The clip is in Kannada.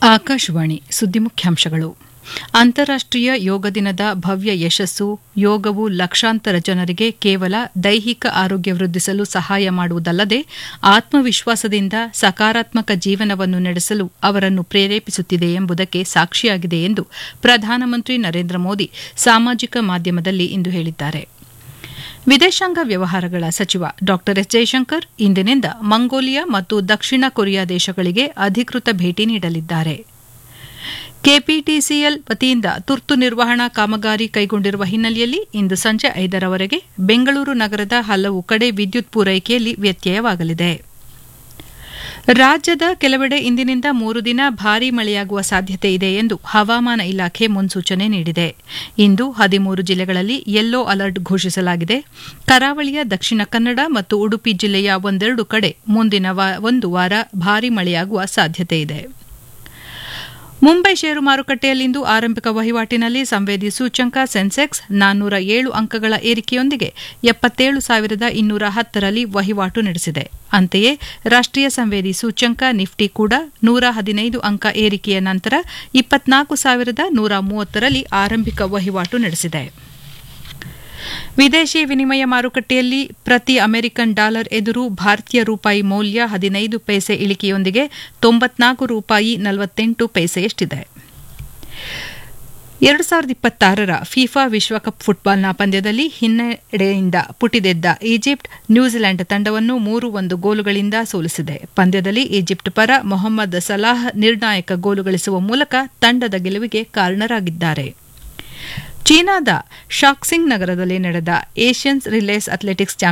ಆಕಾಶವಾಣಿ ಸುದ್ದಿ ಮುಖ್ಯಾಂಶಗಳು ಅಂತಾರಾಷ್ಟೀಯ ಯೋಗ ದಿನದ ಭವ್ಯ ಯಶಸ್ಸು ಯೋಗವು ಲಕ್ಷಾಂತರ ಜನರಿಗೆ ಕೇವಲ ದೈಹಿಕ ಆರೋಗ್ಯ ವೃದ್ಧಿಸಲು ಸಹಾಯ ಮಾಡುವುದಲ್ಲದೆ ಆತ್ಮವಿಶ್ವಾಸದಿಂದ ಸಕಾರಾತ್ಮಕ ಜೀವನವನ್ನು ನಡೆಸಲು ಅವರನ್ನು ಪ್ರೇರೇಪಿಸುತ್ತಿದೆ ಎಂಬುದಕ್ಕೆ ಸಾಕ್ಷಿಯಾಗಿದೆ ಎಂದು ಪ್ರಧಾನಮಂತ್ರಿ ನರೇಂದ್ರ ಮೋದಿ ಸಾಮಾಜಿಕ ಮಾಧ್ಯಮದಲ್ಲಿ ಇಂದು ಹೇಳಿದ್ದಾರೆ ವಿದೇಶಾಂಗ ವ್ಯವಹಾರಗಳ ಸಚಿವ ಡಾ ಎಸ್ ಜೈಶಂಕರ್ ಇಂದಿನಿಂದ ಮಂಗೋಲಿಯಾ ಮತ್ತು ದಕ್ಷಿಣ ಕೊರಿಯಾ ದೇಶಗಳಿಗೆ ಅಧಿಕೃತ ಭೇಟಿ ನೀಡಲಿದ್ದಾರೆ ಕೆಪಿಟಿಸಿಎಲ್ ವತಿಯಿಂದ ತುರ್ತು ನಿರ್ವಹಣಾ ಕಾಮಗಾರಿ ಕೈಗೊಂಡಿರುವ ಹಿನ್ನೆಲೆಯಲ್ಲಿ ಇಂದು ಸಂಜೆ ಐದರವರೆಗೆ ಬೆಂಗಳೂರು ನಗರದ ಹಲವು ಕಡೆ ವಿದ್ಯುತ್ ಪೂರೈಕೆಯಲ್ಲಿ ವ್ಯತ್ಯಯವಾಗಲಿದೆ ರಾಜ್ಯದ ಕೆಲವೆಡೆ ಇಂದಿನಿಂದ ಮೂರು ದಿನ ಭಾರೀ ಮಳೆಯಾಗುವ ಸಾಧ್ಯತೆ ಇದೆ ಎಂದು ಹವಾಮಾನ ಇಲಾಖೆ ಮುನ್ಸೂಚನೆ ನೀಡಿದೆ ಇಂದು ಹದಿಮೂರು ಜಿಲ್ಲೆಗಳಲ್ಲಿ ಯೆಲ್ಲೋ ಅಲರ್ಟ್ ಘೋಷಿಸಲಾಗಿದೆ ಕರಾವಳಿಯ ದಕ್ಷಿಣ ಕನ್ನಡ ಮತ್ತು ಉಡುಪಿ ಜಿಲ್ಲೆಯ ಒಂದೆರಡು ಕಡೆ ಮುಂದಿನ ಒಂದು ವಾರ ಭಾರೀ ಮಳೆಯಾಗುವ ಸಾಧ್ಯತೆ ಇದೆ ಮುಂಬೈ ಷೇರು ಮಾರುಕಟ್ಟೆಯಲ್ಲಿಂದು ಆರಂಭಿಕ ವಹಿವಾಟಿನಲ್ಲಿ ಸಂವೇದಿ ಸೂಚ್ಯಂಕ ಸೆನ್ಸೆಕ್ಸ್ ನಾನ್ನೂರ ಏಳು ಅಂಕಗಳ ಏರಿಕೆಯೊಂದಿಗೆ ಎಪ್ಪತ್ತೇಳು ಸಾವಿರದ ಇನ್ನೂರ ಹತ್ತರಲ್ಲಿ ವಹಿವಾಟು ನಡೆಸಿದೆ ಅಂತೆಯೇ ರಾಷ್ಟೀಯ ಸಂವೇದಿ ಸೂಚ್ಯಂಕ ನಿಫ್ಟಿ ಕೂಡ ನೂರ ಹದಿನೈದು ಅಂಕ ಏರಿಕೆಯ ನಂತರ ಇಪ್ಪತ್ನಾಲ್ಕು ಸಾವಿರದ ನೂರ ಮೂವತ್ತರಲ್ಲಿ ಆರಂಭಿಕ ವಹಿವಾಟು ನಡೆಸಿದೆ ವಿದೇಶಿ ವಿನಿಮಯ ಮಾರುಕಟ್ಟೆಯಲ್ಲಿ ಪ್ರತಿ ಅಮೆರಿಕನ್ ಡಾಲರ್ ಎದುರು ಭಾರತೀಯ ರೂಪಾಯಿ ಮೌಲ್ಯ ಹದಿನೈದು ಪೈಸೆ ಇಳಿಕೆಯೊಂದಿಗೆ ತೊಂಬತ್ನಾಲ್ಕು ರೂಪಾಯಿ ನಲವತ್ತೆಂಟು ಪೈಸೆಯಷ್ಟಿದೆ ಎರಡು ಸಾವಿರದ ಇಪ್ಪತ್ತಾರರ ಫಿಫಾ ವಿಶ್ವಕಪ್ ಫುಟ್ಬಾಲ್ನ ಪಂದ್ಯದಲ್ಲಿ ಹಿನ್ನಡೆಯಿಂದ ಪುಟಿದೆದ್ದ ಈಜಿಪ್ಟ್ ನ್ಯೂಜಿಲೆಂಡ್ ತಂಡವನ್ನು ಮೂರು ಒಂದು ಗೋಲುಗಳಿಂದ ಸೋಲಿಸಿದೆ ಪಂದ್ಯದಲ್ಲಿ ಈಜಿಪ್ಟ್ ಪರ ಮೊಹಮ್ಮದ್ ಸಲಾಹ್ ನಿರ್ಣಾಯಕ ಗೋಲು ಗಳಿಸುವ ಮೂಲಕ ತಂಡದ ಗೆಲುವಿಗೆ ಕಾರಣರಾಗಿದ್ದಾರೆ ಚೀನಾದ ಶಾಕ್ಸಿಂಗ್ ನಗರದಲ್ಲಿ ನಡೆದ ಏಷ್ಯನ್ಸ್ ರಿಲೇಸ್ ಅಥ್ಲೆಟಿಕ್ಸ್